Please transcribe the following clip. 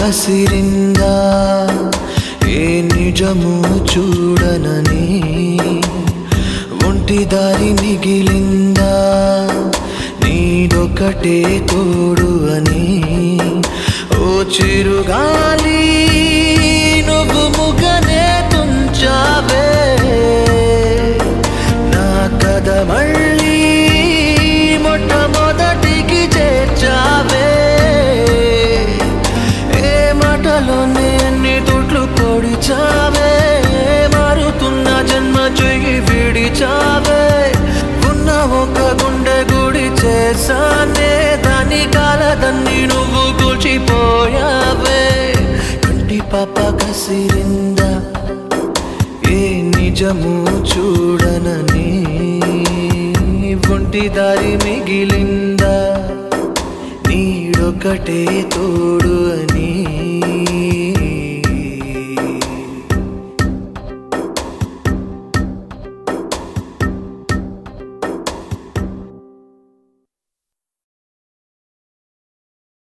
కసిరిందా ఏ నిజము చూడనని ఒంటి దారి మిగిలిందా నీడొకటే తోడు అని ఓ చిరుగాలి నువ్వు ముగనే తుంచావే నా కథ మళ్ళీ మొట్టమొదటికి చేర్చావే ఏ మాటలోనే ఎన్ని తోట్లు పొడిచావే మారుతున్న జన్మ చెయ్యి విడిచావే ఉన్న ఒక గుండె గుడి చేసానే దాని కాలదన్ని నువ్వు కూల్చిపోయావే కంటి పాప కసిరిందా ఏ నిజము చూడనని ఒంటి దారి మిగిలిందా నీడొకటే తోడు అని